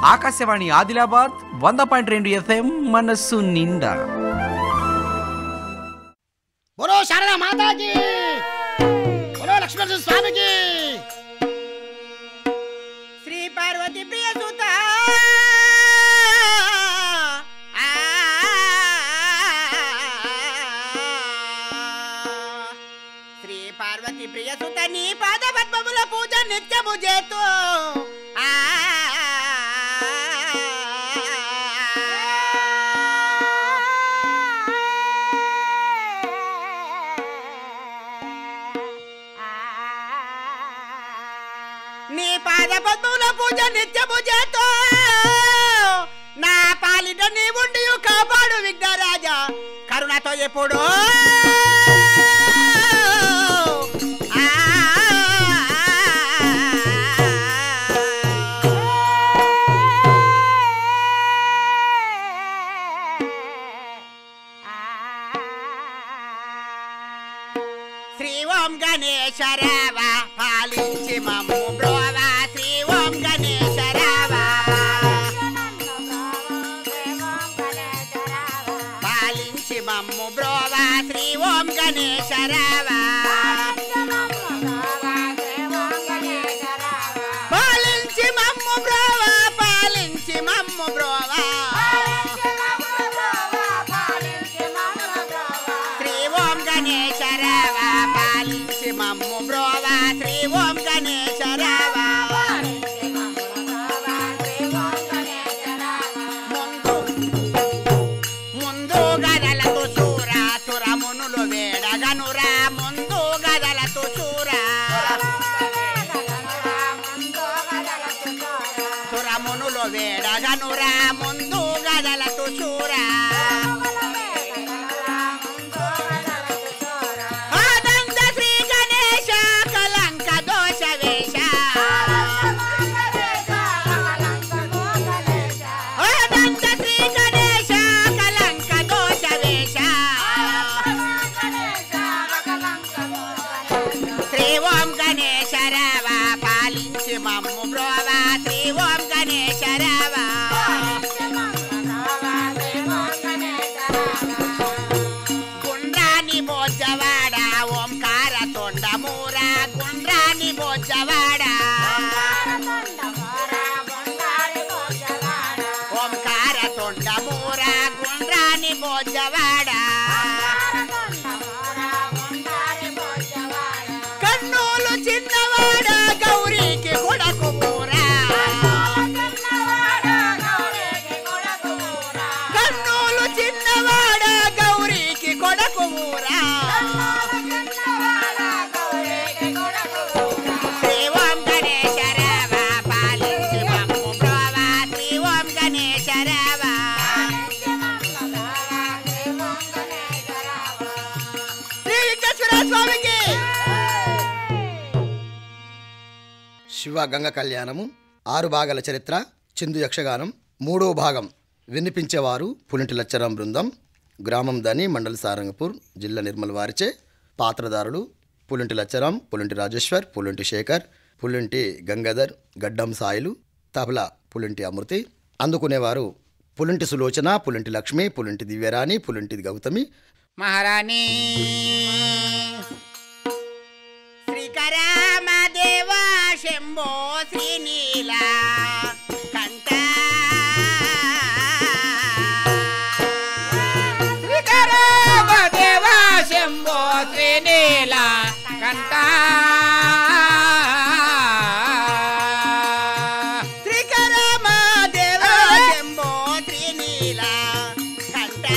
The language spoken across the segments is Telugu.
ఆకాశవాణి ఆదిలాబాద్ వంద పాయింట్ రెండు ఎఫ్ఎం మనస్సు నిండా బోలో శారదా మాతాకి బోలో లక్ష్మణ స్వామికి శ్రీ పార్వతి ప్రియ సుత శ్రీ పార్వతి ప్రియ సుత నీ పాద పద్మముల పూజ నిత్యము చేతు ఆ నీ పాద పద్మముల పూజ నిత్యము చేతు నా పాలిట నీ ఉండి కాపాడు విఘ్నరాజా కరుణతో ఎప్పుడు ఆ శ్రీ ఓం గణేశరావ పాలించి మమ్ము బ్రోవ శ్రీ ఓం గణేశరావ పాలించి మమ్ము బ్రోవ శ్రీ ఓం గణేశరావ పాలించి మమ్ము బ్రోవ పాలించి మమ్ము బ్రోవ శ్రీ ఓం గణేశరావ పాలించి మమ్ము బ్రోవ శ్రీ ఓం గణేశరావ ముందు ముందు గదలతో చూరా తురమునులు వేడగనురా ముందు గదలతో చూరా తురమునులు వేడగనురా ముందు గదలతో చూరా ఆనంద శ్రీ గణేశ కలంక దోష వేష ఆనంద శ్రీ గణేశ కలంక దోష వేష శ్రీ ఓం గణేశరావ పాలించి మమ్ము బ్రోవ శ్రీ ఓం గణేశరావ గుండ్రాని బోజవాడ ఓంకార తొండమూర గుండ్రాని బోజవాడ ఓంకార తొండమూర గుండ్రాని బోజవాడ కన్నులు చిన్నవాడ గౌరీకి కొడకు పూరా కన్నులు చిన్నవాడ గౌరీకి కొడకు ఊరా శ్రీ ఓం గణేశరావ పాలించి మమ్ము బ్రోవ శ్రీ ఓం గణేశరావ శ్రీ వెంకటేశ్వర స్వామికి శివ గంగ కళ్యాణము ఆరు భాగాల చరిత్ర చిందు యక్షగానం మూడో భాగం వినిపించేవారు పులింటి లచ్చరం బృందం గ్రామం దని మండల సారంగపూర్ జిల్లా నిర్మల్ వారిచే పాత్రదారులు పులింటి లచ్చరం పులింటి రాజేశ్వర్ పులింటి శేఖర్ పులింటి గంగాధర్ గడ్డం సాయిలు తబలా పులింటి అమృతి అందుకునేవారు పులింటి సులోచన పులింటి లక్ష్మి పులింటి దివ్యరాణి పులింటి గౌతమి మహారాణి శ్రీకరామ దేవ శంభో శ్రీనీల కంఠ శ్రీకరామ దేవ శంభో శ్రీనీల కంఠ శ్రీకరామ దేవ శంభో శ్రీనీల కంఠ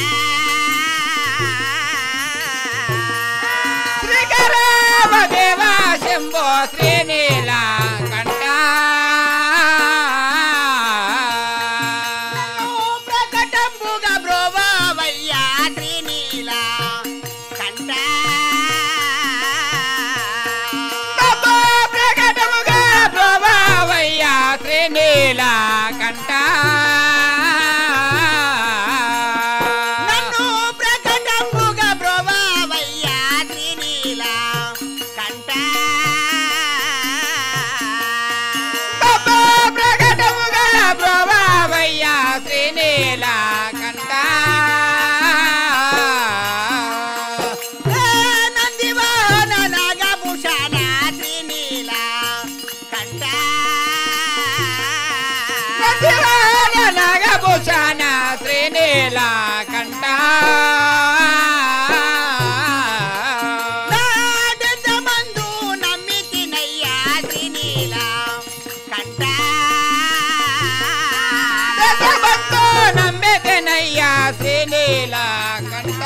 శ్రీకరామ దేవ శంభో శ్రీనీల కంఠ ప్రకటంబుగా బ్రోవయ్యా శ్రీనీల కంఠ తపో ప్రకటముగా ప్రభావయ్య శ్రీనీల కంఠ నన్ను ప్రకటంబుగా బ్రోవయ్యా శ్రీనీల కంఠ వయ్యా శ్రీనీల కంట నందివాహన నాగభూషణ శ్రీనీల కంఠ నాగభూషణ శ్రీనీల కంట నాడెంతమందు నమ్మితినయ్యా శ్రీనీల కంఠ దశబంధు నమ్మెదనయ్యా శ్రీనీల కంట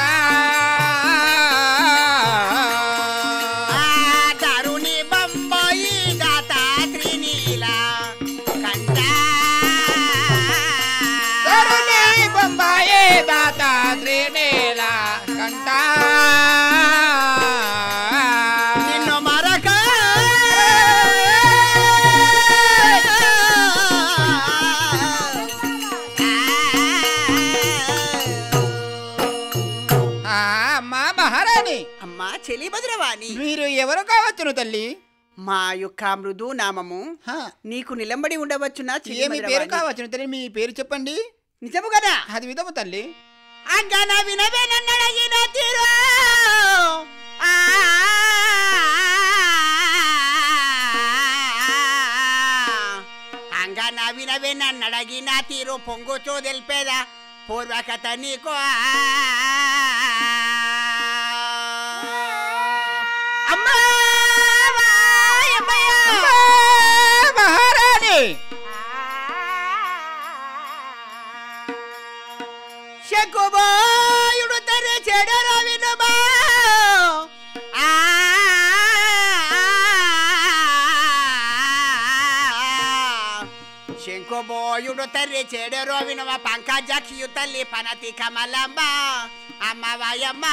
ఆ తరుణి బొంబాయి దాత శ్రీనీల కంఠ తరుణి బొంబాయి దాత శ్రీనీల కంట నిన్ను మరక ఆ, అమ్మా మహారాణి అమ్మా చెలి భద్రవాణి మీరు ఎవరు కావచ్చును తల్లి మా యొక్క మృదు నామము హా, నీకు నిలంబడి ఉండవచ్చునా చెలి ఏమి పేరు భద్రవాణి? కావచ్చును తల్లి మీ పేరు చెప్పండి నిజము కదా అది విధము తల్లి అంగన వినవే నన్నడగిన తీరు ఆ అంగన వినవే నన్నడగిన తీరు పొంగుచూ తెలిపేదా పూర్వకథ నీకు అమ్మా వాయమ్మయ్య. అమ్మా, మహారాణి శకుబాయుడు తరి చెడర వినుమా ఆ శంకుబోయుడు తర్రి చెడరో వినుమ పంకజక్షియు తల్లి పనతి కమలమ్మ అమ్మ వాయమ్మ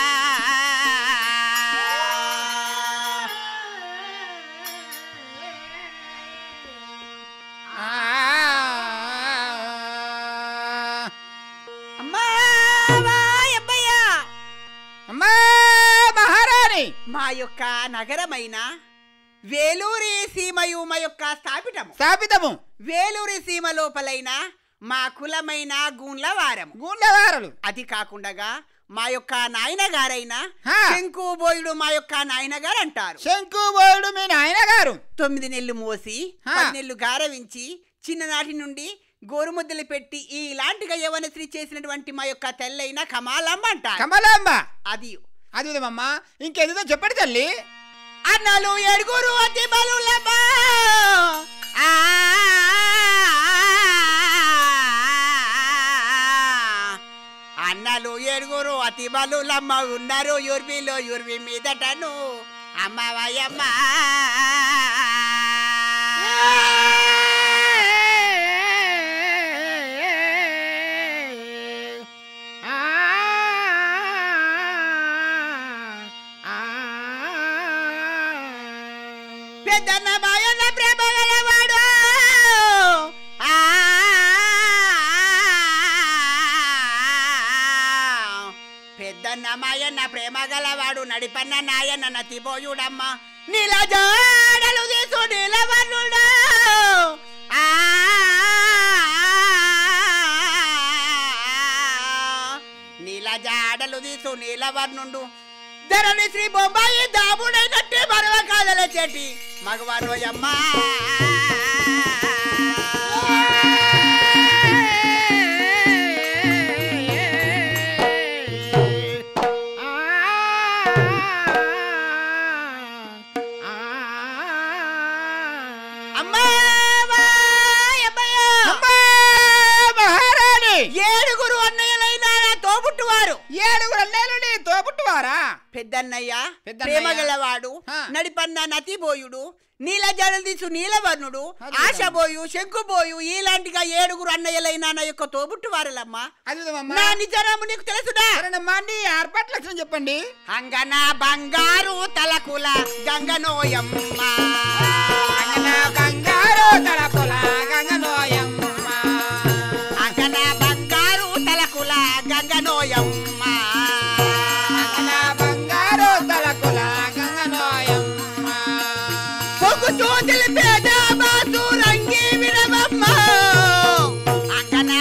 ఆ, అమ్మ వాయమ్మయ్య అమ్మా మహారాణి మా యొక్క నగరమైన వేలూరి సీమయు మా యొక్క స్థాపితము స్థాపితము వేలూరి సీమ లోపలైన మా కులమైన గూండ్లవారము గుండెవారలు అది కాకుండా మా యొక్క నాయన గారైన హా. శంకుబోయుడు మా యొక్క నాయన గారు అంటారు శంకుబోయుడు మీ నాయన గారు తొమ్మిది నెలలు మోసి హా. పది నెలలు గారవించి చిన్ననాటి నుండి గోరుముద్దలు పెట్టి ఈ ఇలాంటిగా యవనశ్రీ చేసినటువంటి మా యొక్క తెల్లైన కమాలమ్మ అంటారు కమలాంబ అది అది విధమమ్మా ఇంకేదో చెప్పండి తల్లి అన్నలు ఏడుగురు అతి బలులమ్మ ఆ అన్నలు ఏడుగురు అతి బలులమ్మ ఉన్నారు యుర్విలో యుర్వి మీదటను అమ్మవయ్యమ్మ పెద్దన్న బాయన్న ప్రేమ గలవాడు ఆ పెద్దన్న మాయన్న ప్రేమ గలవాడు నడిపన్న నాయన్న నతిపోయుడమ్మ నీలజాడలు తీసు నీలవన్నుడు ఆ నీలజాడలు తీసు నీలవర్ణుండు ధరణి శ్రీ బొంబాయి దాముడైనట్టే మరవ కాదల చెటి మగవారోయమ్మా అమ్మా వాయమ్మయ్య. అమ్మా మహారాణి ఏడుగురు అన్నయ్యలైన నా తోబుట్టువారు ఏడుగురు అన్నయ్యలు నీ తోబుట్టువారా పెద్దన్నయ్య పెద్దన్నయ్య. ప్రేమగలవాడు ఆ. నడిపన్న నతిబోయుడు నీల జలదీసు నీలవర్ణుడు అది ఆశబోయు శంకుబోయు ఇలాంటిగా ఏడుగురు అన్నయ్యలైన నా యొక్క తోబుట్టు వారలమ్మా అది విధమమ్మా నా నిజనాము నీకు తెలుసుదా సరేనమ్మా నీ ఏర్పాటు లక్షణం చెప్పండి అంగన బంగారు తలకుల గంగనోయమ్మ అంగన బంగారు తలపుల గంగనోయమ్మ అంగన బంగారు తలకుల గంగనోయమ్మ అంగన బంగారు తలపుల గంగనోయమ్మ పొగు చోతులు పేద బాసు రంగి వినవమ్మ అంగన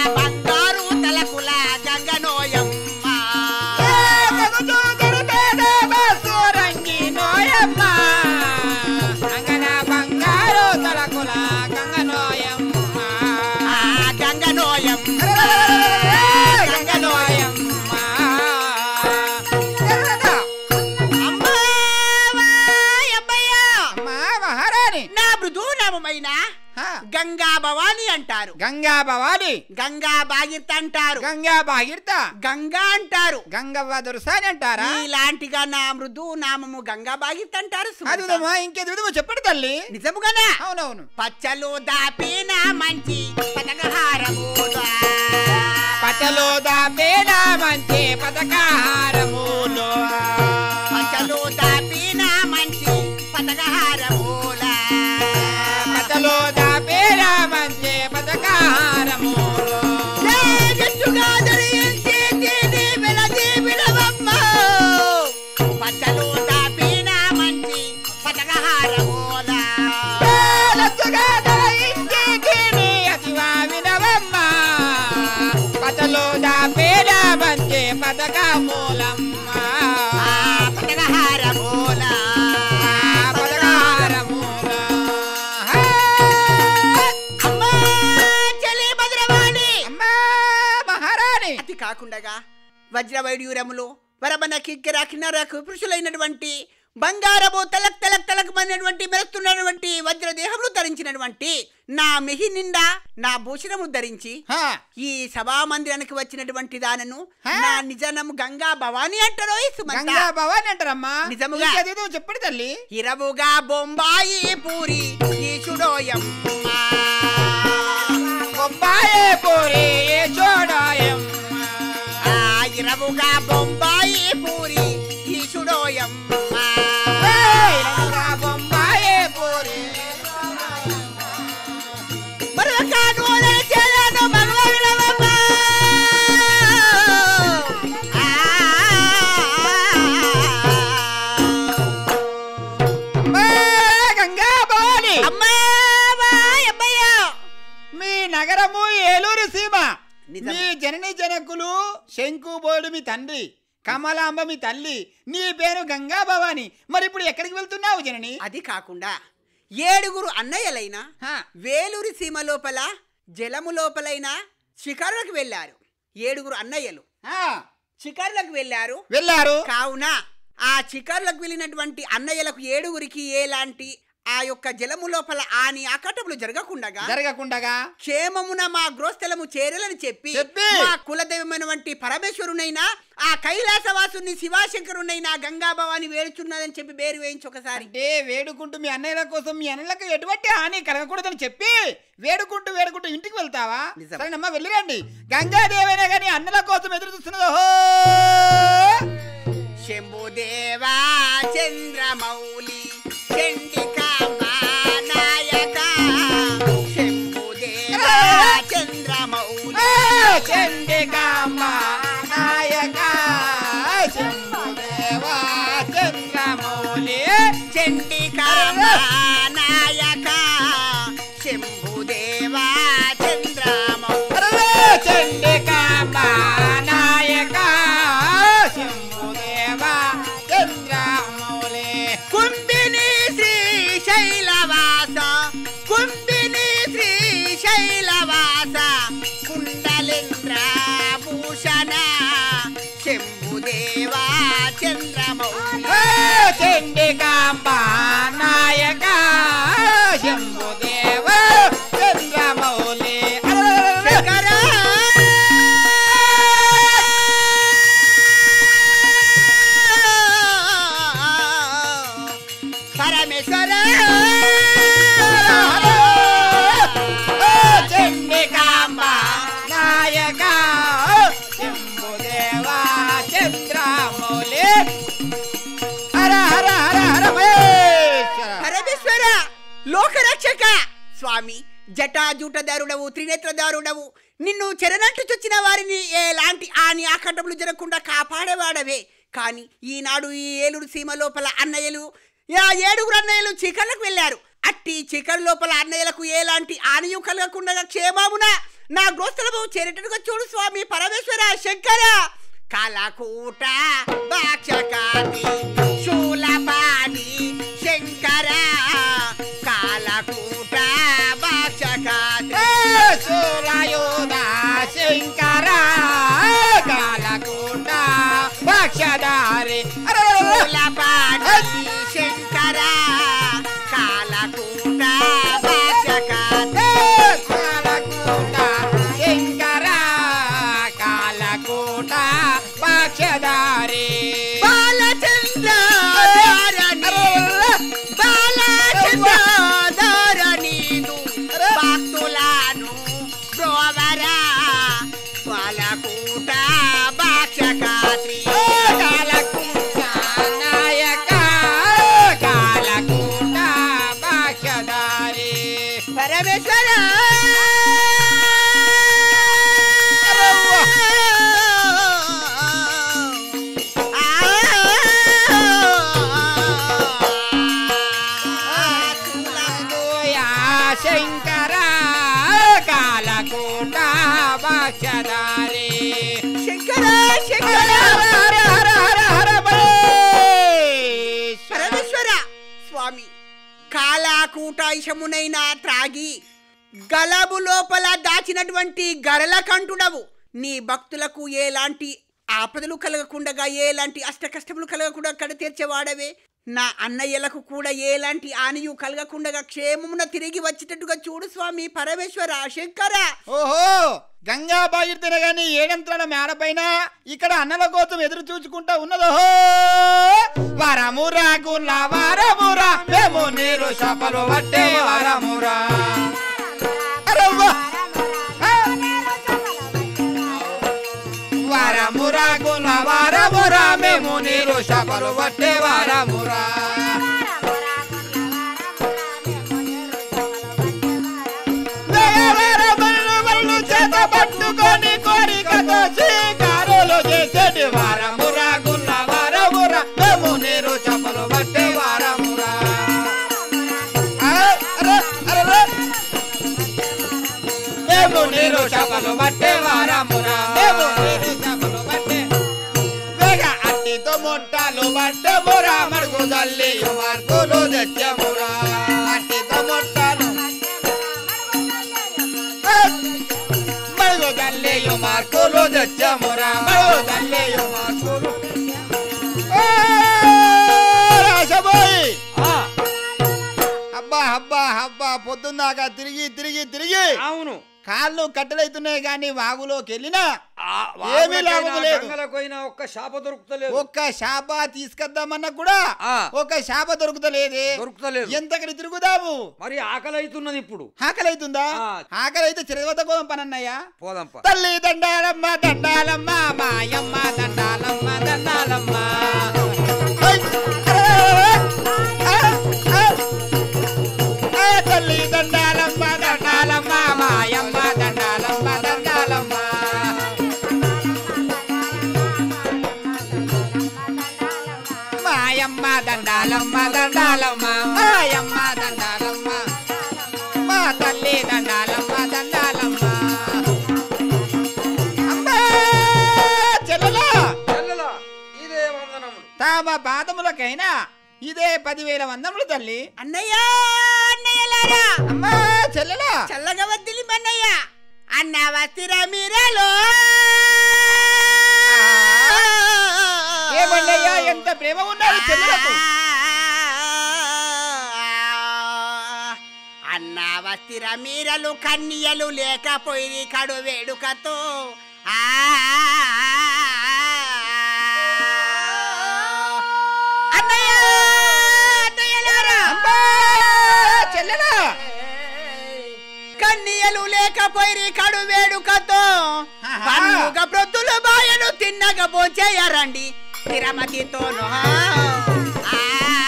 హా. గంగా భవాని అంటారు గంగా భవాని గంగా భాగీరథ అంటారు గంగా భాగీరథ గంగా అంటారు గంగవ్వ దొరసాని అంటారా ఇలాంటిగా నా మృదు నామము గంగా భాగీరథ అంటారు సుమంత. అది విధమా ఇంకేది విధమా చెప్పండి తల్లి నిజముగానా అవునవును పచ్చలు దాపిన మంచి పతకహారములా. పచ్చలో దాపేన మంచి పథకాహారములు పచ్చలు దాపిన మంచి పతకహారములా. పచ్చలో దాపేన మంచి పథకాహారములు తేజస్సుగా ధరించి తిని వెలది విడవమ్మ. పచ్చలు దాపిన మంచి పతకహారములా. లచ్చగా ధరించి తిని అతివా వినవమ్మ. పచ్చలో దాపేన మంచి పథకమూలమ్మ ఆ పతకహారములా. పథకాహారముల అమ్మా చలి భద్రవాణి అమ్మా మహారాణి అతి కాకుండగా వజ్రవైడ్యూరములు వరమన కిక్కెర కిన్నరకు పురుషులైనటువంటి బంగారము తలక్ తలక్ తలక్ మన్నటువంటి మెరుస్తున్నటువంటి వజ్రదేహములు ధరించినటువంటి నా మిహి నిండా నా భూషణము ధరించి హా, ఈ సభా మందిరానికి వచ్చినటువంటి దానను హా? నా నిజనము గంగా భవాని అంటారో ఈ సుమంత. గంగా భవాని అంటారమ్మా నిజముగా? ఇంకేదేదో చెప్పండి తల్లి ఇరవుగా బొంబాయి పూరి ఈశుడోయమ్మ బొబ్బాయే పూరి చూడాయమ్మ ఆ ఇరవుగా బొంబాయి పూరి ఈశుడోయమ్మ ఏయ్, రంగా బొంబాయే పూరి మరొక నూనె చేలను భగవన్నవమ్మ. ఆ. అమ్మా, గంగా భవాని అమ్మా, వాయ్ అబ్బయ్యా. మీ నగరము ఏలూరు సీమ నిజం. మీ జనని జనకులు శంకుబోడు మీ తండ్రి కమలాంబ మీ తల్లి నీ పేరు గంగా భవాని మరి ఇప్పుడు ఎక్కడికి వెళ్తున్నావు జనని అది కాకుండా ఏడుగురు అన్నయ్యలైన హా. వేలూరి సీమ లోపల జలము లోపలైన షికారులకు వెళ్ళారు ఏడుగురు అన్నయ్యలు ఆ, షికారులకు వెళ్ళారు వెళ్ళారు కావున ఆ చికారులకు వెళ్ళినటువంటి అన్నయ్యలకు ఏడుగురికి ఎలాంటి ఆ యొక్క జలము లోపల ఆని ఆకటములు జరగకుండగా జరగకుండగా క్షేమమున మా గృహస్థలము చేరలని చెప్పి చెప్పి. మా కులదైవమైనటువంటి పరమేశ్వరునైనా ఆ కైలాసవాసుని శివాశంకరునైనా గంగాభవాని వేడుచున్నదని చెప్పి బేరు వేయించి ఒకసారి అంటే వేడుకుంటూ మీ అన్నయ్యల కోసం మీ అన్నయ్యలకు ఎటువంటి హాని కలగకూడదని చెప్పి వేడుకుంటూ వేడుకుంటూ ఇంటికి వెళ్తావా నిజం. సరేనమ్మా వెళ్ళిరండి గంగాదేవైనా కానీ అన్నల కోసం ఎదురు చూస్తున్నదో శంభుదేవా చంద్రమౌళి చండికాంబ నాయక శంభుదేవా చంద్రమౌళి చండికాంబ నాయక శంభుదేవా చంద్రమౌళి చండికాంబ నాయక శంభుదేవా చంద్రమౌళి చండికాంబ నాయక శంభుదేవా చంద్రమౌళి కుంభిని శ్రీ శైలవాస కుంభిని శ్రీ శైలవాస కుండలేంద్ర భూషణ శంభుదేవా చంద్రమౌళి చండికాంబ నాయక శంభుదేవ చంద్రమౌళి శంకర పరమేశ్వర చండికాంబ నాయక శంభుదేవ చంద్రమౌళి హర హర హర హర మహేశ్వర పరమేశ్వర లోకరక్షక స్వామి జటాజూటదారుడవు త్రినేత్రదారుడవు నిన్ను చెరనట్టు చొచ్చిన వారిని ఎలాంటి ఆని ఆకటములు జరగకుండా కాపాడేవాడవే కానీ ఈనాడు ఈ ఏలుడు సీమ లోపల అన్నయ్యలు ఆ ఏడుగురు అన్నయ్యలు చికర్లకు వెళ్ళారు అట్టి చికర్ లోపల అన్నయ్యలకు ఎలాంటి ఆనియు కలగకుండా క్షేమమున నా గోస్తలము చేరేటట్టుగా చూడు స్వామి పరమేశ్వర శంకర కాలకూట బాక్షకాతి శూలపాణి శంకర కాలకూట బాక్షకాతి సూరయోధ శంకర కాలకూట భక్షదారి శూలపాణి శంకర కాలకూట బాక్షకాతి శంకర కాలకోట భాషధారి శంకర శంకర హర హర హర హర బలేశ్వర. పరమేశ్వర స్వామి కాలాకూటాయిషమునైనా త్రాగి గలబు లోపల దాచినటువంటి గరల కంటుడవు నీ భక్తులకు ఎలాంటి ఆపదలు కలగకుండా ఎలాంటి అష్ట కష్టములు కలగకుండా కడ తీర్చేవాడవే నా అన్నయ్యలకు కూడా ఎలాంటి హానియు కలగకుండా క్షేమమున తిరిగి వచ్చేటట్టుగా చూడు స్వామి పరమేశ్వర శంకర ఓహో గంగా బాగిరితేనే గాని ఏడంత్రాల మేడపైన ఇక్కడ అన్నల కోసం ఎదురు చూచుకుంటా ఉన్నదోహో వరమురా గుల్ల వరమురా మేము నీరు చేపలు పట్టే వరమురా అరవ్వ! ఆ! వరమురా గుల్ల వరమురా మేము నీరు చేపలు పట్టే వరమురా వేగవరమల్లు వల్లు చేత పట్టుకొని కోరికతో శ్రీకారులు చేసేటి వారమురా గుల్ల వారమురా మేము నీరు చపలు పట్టే వారమురా అరే, అరే, అరే, అరే. మేము నీరు చపలు పట్టే వారమురా మేము నీరు చపలు పట్టే వేగ అట్టితో మొట్టాలు పట్టమురా మడుగు తల్లి మార్కులు తెచ్చమురా అట్టితో మొట్టాలు మడుగు తల్లియు మార్కులు తెచ్చమురా మడుగు తల్లియు మార్కులు ఓ, రాసబోయి అబ్బా అబ్బా అబ్బా పొద్దున్నాక తిరిగి తిరిగి తిరిగి అవును కాళ్ళు కట్టెలైతున్నాయి కానీ వాగులోకి వెళ్ళినా ఆ ఏమీ వాగులకైనా, లాభం లేదు. గంగలకైనా ఒక్క శాప దొరుకుతలేదు ఒక్క శాప తీసుకొద్దామన్నా కూడా ఆ. ఒక శాప దొరుకుతలేదే దొరుకుతలేదు ఎంతకని తిరుగుదాము మరి ఆకలి అవుతున్నది ఇప్పుడు ఆకలి అవుతుందా ఆ. ఆకలి అయితే చిరవత కోదం పనన్నయ్యా పోదంప తల్లి దండాలమ్మ దండాలమ్మ మాయమ్మ దండాలమ్మ దండాలమ్మ ఓయ్! అరే! ఆ! ఆ! ఆ! తల్లి దండాలమ్మ దండాలమ్మ మాయమ్మ దండాలమ్మ దండాలమ్మ మాయమ్మ దండాలమ్మ దండాలమ్మ మాయమ్మ దండాలమ్మ మా తల్లి దండాలమ్మ దండాలమ్మ అమ్మా చెల్లెలా చెల్లెలా, ఇదే వందనములు తామ పాదములకైనా ఇదే పదివేల వందములు తల్లి అన్నయ్య అన్నయ్యలారా అమ్మా చెల్లెలా చల్లగా వద్దిలి అన్నయ్య అన్న వస్తిరా మీరలో ఏమండయ్యా ఎంత ప్రేమ ఉన్నది చెల్లెలకు అన్న వస్తిరా మీరలు కన్యలు లేకపోయి కడు వేడుకతో ఆ అన్నయ్య అన్నయ్యలారా అమ్మా చెల్లెలా కన్యలు లేకపోయి కడు వేడుకతో ఆహా. పండుగ ప్రొద్దుల బాయను తిన్నగ పోచేయరండి తిరమతితోను ఆ.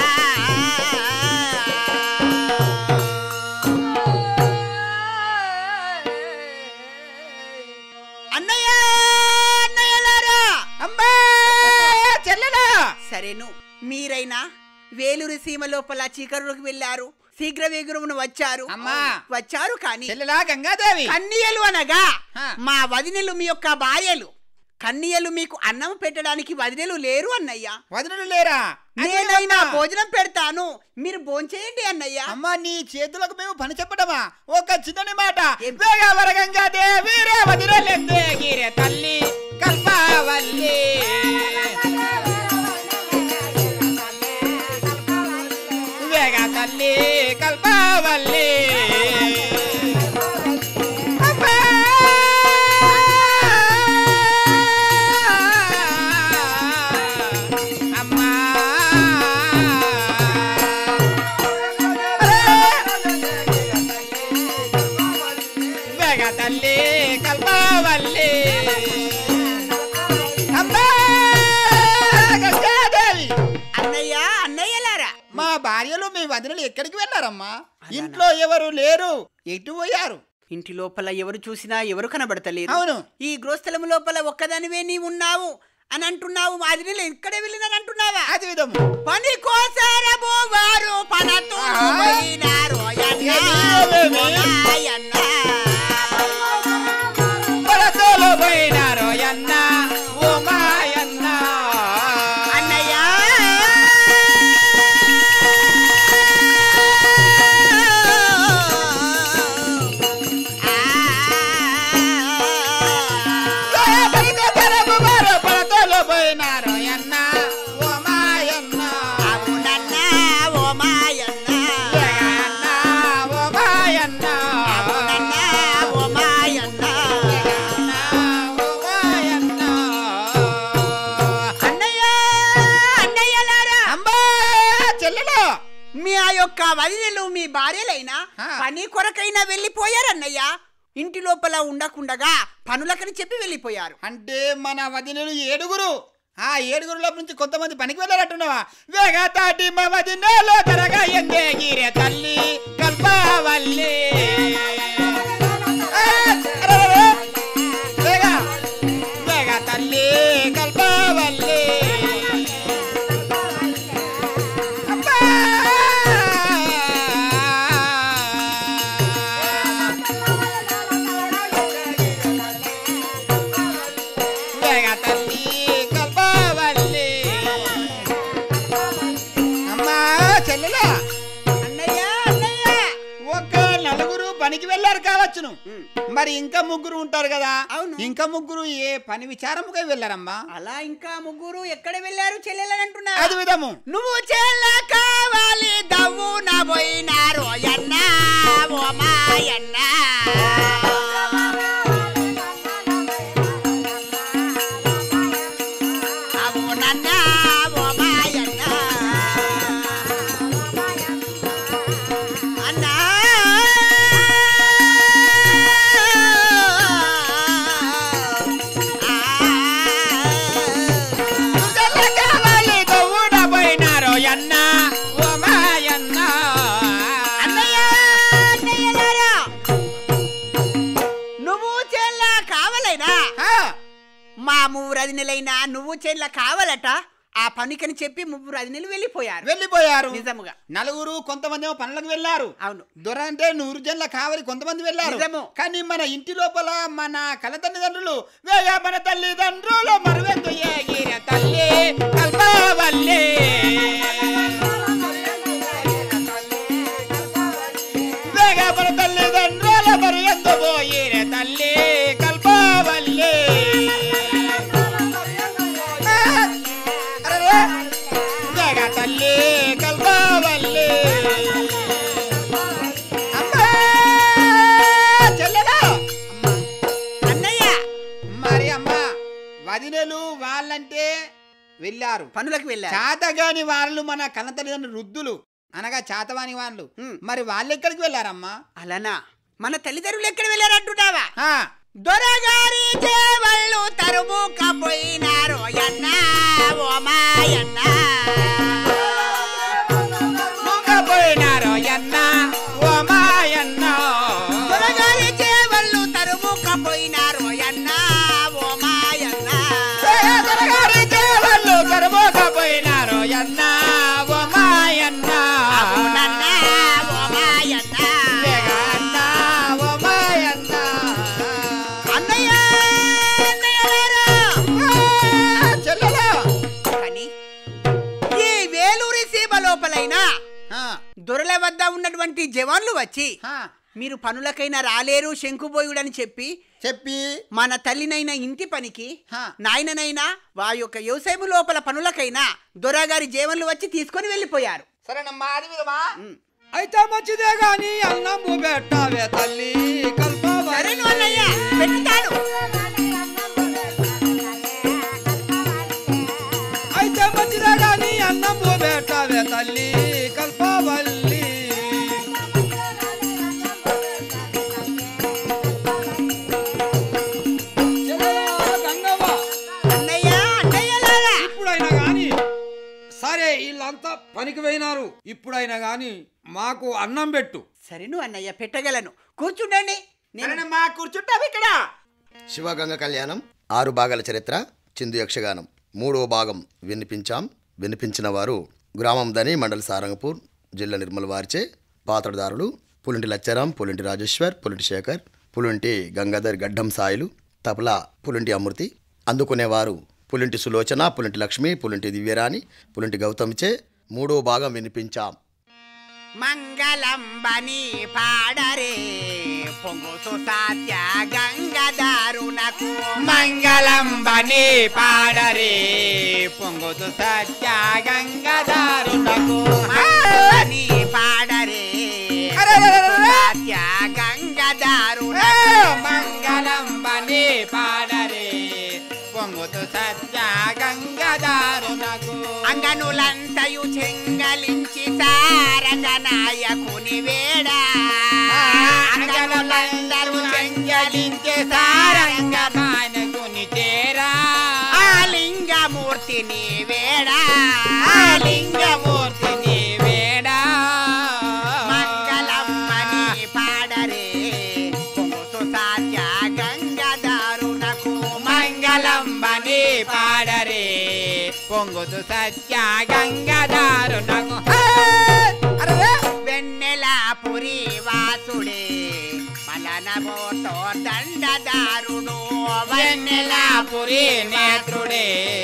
అన్నయ్య అన్నయ్యలారా అమ్మా చెల్లెలా సరేను మీరైనా వేలూరు సీమ లోపల చీకరులకు వెళ్ళారు శీఘ్ర వేగురమును వచ్చారు అమ్మా. వచ్చారు కానీ చెల్లెలా గంగాదేవి కన్యలు అనగా హా. మా వదినలు మీ యొక్క భార్యలు కన్యలు మీకు అన్నం పెట్టడానికి వదినలు లేరు అన్నయ్య వదినలు లేరా నేనైనా అమ్మా. భోజనం పెడతాను మీరు భోంచేయండి అన్నయ్య అమ్మా నీ చేతులకు మేము పని చెప్పడమా ఒక చిన్నని మాట ఏం? వేగవర గంగాదేవి రే వదినలెందే గిరే తల్లి కల్పావల్లి వేగ తల్లి కల్పావల్లి అమ్మా! అమ్మా! వేగ తల్లి కల్పావల్లి అమ్మా! గంగాదేవి అన్నయ్య అన్నయ్యలారా మా భార్యలు మీ వదినలు ఎక్కడికి వెళ్ళారమ్మా ఇంట్లో ఎవరు లేరు ఎటు పోయారు ఇంటి లోపల ఎవరు చూసినా ఎవరు కనబడతలేరు అవును. ఈ గృహస్థలం లోపల ఒక్కదానివే నీ ఉన్నావు అని అంటున్నావు మాదిరి ఎక్కడే వెళ్ళినని అంటున్నావా అది విధము పని కోసారబో వారు పనతో పోయినారు అయ్యన్న. ఏమేమి? అయ్యన్న. పడతలో పోయినారు అన్న ఓ మాయన్న అన్నయ్య పడతలో పడతలో పోయినారు అన్న ఓ మాయన్న అవునన్న ఓ మాయన్న అన్న ఓ మాయన్న అవునన్న ఓ మాయన్న అన్న ఓ మాయన్న అన్నయ్య అన్నయ్యలారా అంబా చెల్లెలు మీ ఆ యొక్క వదినలు మీ భార్యలైనా ఆ. పని కొరకైనా వెళ్ళిపోయారన్నయ్య ఇంటి లోపల ఉండకుండగా పనులకని చెప్పి వెళ్ళిపోయారు అంటే మన వదినలు ఏడుగురు ఆ ఏడుగురులో నుంచి కొంతమంది పనికి వెళ్ళారట్టున్నావా వేగ తాటి మా వదినలో తరగా ఎందే గీరే తల్లి కల్పవల్లి ఆ, అరెరెరె. వేగ వేగ తల్లి కల్పవల్లి అబ్బా! వేగ తల్లి కల్పవల్లి అమ్మా చెల్లెలా అన్నయ్య అన్నయ్య ఒక నలుగురు పనికి వెళ్ళారు కావచ్చును మరి ఇంకా ముగ్గురు ఉంటారు కదా అవును. ఇంకా ముగ్గురు ఏ పని విచారముగా వెళ్ళారమ్మా అలా ఇంకా ముగ్గురు ఎక్కడ వెళ్ళారు చెల్లెలని అంటున్నారు అది విధము నువ్వు చెల్ల కావాలి దవ్వు నా పోయినారు అన్న ఓ మాయన్న అవునన్న ఓ మాయన్న అన్నా తుజల్ల కావాలి దవ్వుడ పోయినారో అన్న ఓ మాయన్న అన్నయ్య అన్నయ్యలారా నువ్వు చెల్ల కావాలైనా ఆ, మా ముగ్గురు అదినెలైనా నువ్వు చెల్ల కావాలట ఆ పనికని చెప్పి ముగ్గురు అదినెలు వెళ్ళిపోయారు వెళ్ళిపోయారు నిజముగా నలుగురు కొంతమంది ఏమో పనులకు వెళ్ళారు అవును దొర అంటే నూరు జన్ల కావలి కొంతమంది వెళ్ళారు నిజము. కానీ మన ఇంటి లోపల మన కల తల్లిదండ్రులు వేగ మన తల్లిదండ్రులు మరువెందు ఏగిర తల్లి కల్పవల్లి వేగ మన తల్లిదండ్రుల మరువెందు పోయిర తల్లి కల్పవల్లి ఆ, అరెరే. వేగ తల్లి కల్పవల్లి అమ్మా చెల్లెలా అన్నయ్య మరి అమ్మ వదినలు వాళ్ళంటే వెళ్ళారు పనులకు వెళ్ళారు చాతగాని వాళ్ళు మన కన్న తల్లిదండ్రులు వృద్ధులు అనగా చాతవాని వాళ్ళు ఉమ్. మరి వాళ్ళు ఎక్కడికి వెళ్ళారమ్మా అలానా మన తల్లిదండ్రులు ఎక్కడ వెళ్ళారు అంటున్నావా ఆ, దొరగారి చేవళ్ళు తరుముకపోయినారు అన్న ఓ మాయన్న పోయినారు ఎన్న ఓ మాయన్న దొరగారి చేవళ్ళు తరుముకపోయినారు అన్న ఓ మాయన్న దొరగారి చేవళ్ళు తరుముకపోయినారు ఎన్న ఓ మాయన్న అవునన్న ఓ మాయన్న వేగన్న ఓ మాయన్న అన్నయ్య అన్నయ్యలారా ఆ, చెల్లెలా కానీ ఈ వేలూరి సీమ లోపలైనా ఆ, దొరల వద్ద ఉన్నటువంటి జవాన్లు వచ్చి ఆ, మీరు పనులకైనా రాలేరు శంకుబోయుడని చెప్పి చెప్పి మన తల్లినైనా ఇంటి పనికి హా. నాయననైనా వారి యొక్క వ్యవసాయం లోపల పనులకైనా దొరగారి జేవన్లు వచ్చి తీసుకొని వెళ్ళిపోయారు సరేనమ్మా అది విధమా అయితే మంచిదే గాని అన్నము పెట్టవే తల్లి కల్పవల్లి సరేను అన్నయ్య పెట్టుతాను అయితే మంచిదే గాని అన్నము పెట్టవే తల్లి కల్పవల్లి చెల్లెలా గంగవ్వ అన్నయ్య అన్నయ్యలారా ఇప్పుడైనా గాని సరే వీళ్ళంతా పనికి పోయినారు ఇప్పుడైనా గాని మాకు అన్నం పెట్టు సరేను అన్నయ్య పెట్టగలను కూర్చుండండి నేను మా కూర్చుంటావు ఇక్కడ శివగంగ కళ్యాణం ఆరు భాగాల చరిత్ర చిందు యక్షగానం మూడో భాగం వినిపించాం వినిపించిన వారు గ్రామం దని మండల సారంగపూర్ జిల్లా నిర్మల్ వారిచే పాత్రదారులు పులింటి లచ్చారాం పులింటి రాజేశ్వర్ పులింటి శేఖర్ పులింటి గంగాధర్ గడ్డం సాయిలు తపలా పులింటి అమృతి అందుకునేవారు పులింటి సులోచన పులింటి లక్ష్మి పులింటి దివ్యరాణి పులింటి గౌతమిచే మూడో భాగం వినిపించాం మంగళంబని పాడరే పొంగు సాత్య గంగదారునకు మంగళం బని పాడరే పొంగుతు సత్య గంగదారునకు మంగళంబని పాడరే పొంగు సాత్య గంగదారునకు మంగళం బని పాడరే పొంగుతు సత్య గంగదారునకు అంగనులంతయు చెంగలించి సారగనాయకుని వేడా అంగలందరూ చెంగలించే సారంగ మానకుని చేరా ఆలింగమూర్తిని వేడా ఆలింగమూర్తిని వేడా మంగళమ్మని పాడరే పొంగు సాత్య గంగదారునకు మంగళం బని పాడరే పొంగుతు సత్య గంగదారునకు వెన్నెలాపురి వాసుడే మలనబోతో దండదారుడు వెన్నెలాపురి నేత్రుడే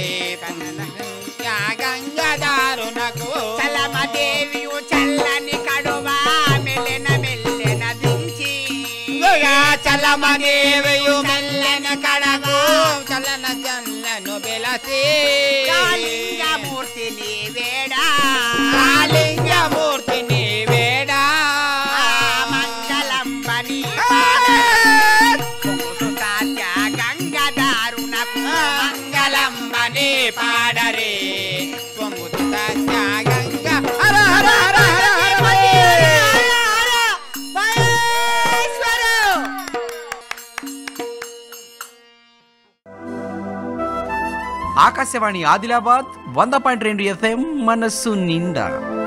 గంగదారునకు చలమదేవియు చల్లని కడువా మెల్లెన మెల్లెన దించి చలమదేవయు మెల్లన కడకు చలన చల్లను బెలసి కాళింగమూర్తిని వేడా కాళింగమూర్తిని వేడా మంగళంబని పాడరే పొంగు సాత్య గంగదారునకు మంగళంబని పాడరే పొంగుతు సత్య గంగ హర హర హర హర హర ఆకాశవాణి ఆదిలాబాద్ వంద పాయింట్ రెండు ఎఫ్ఎం మనస్సు నిండా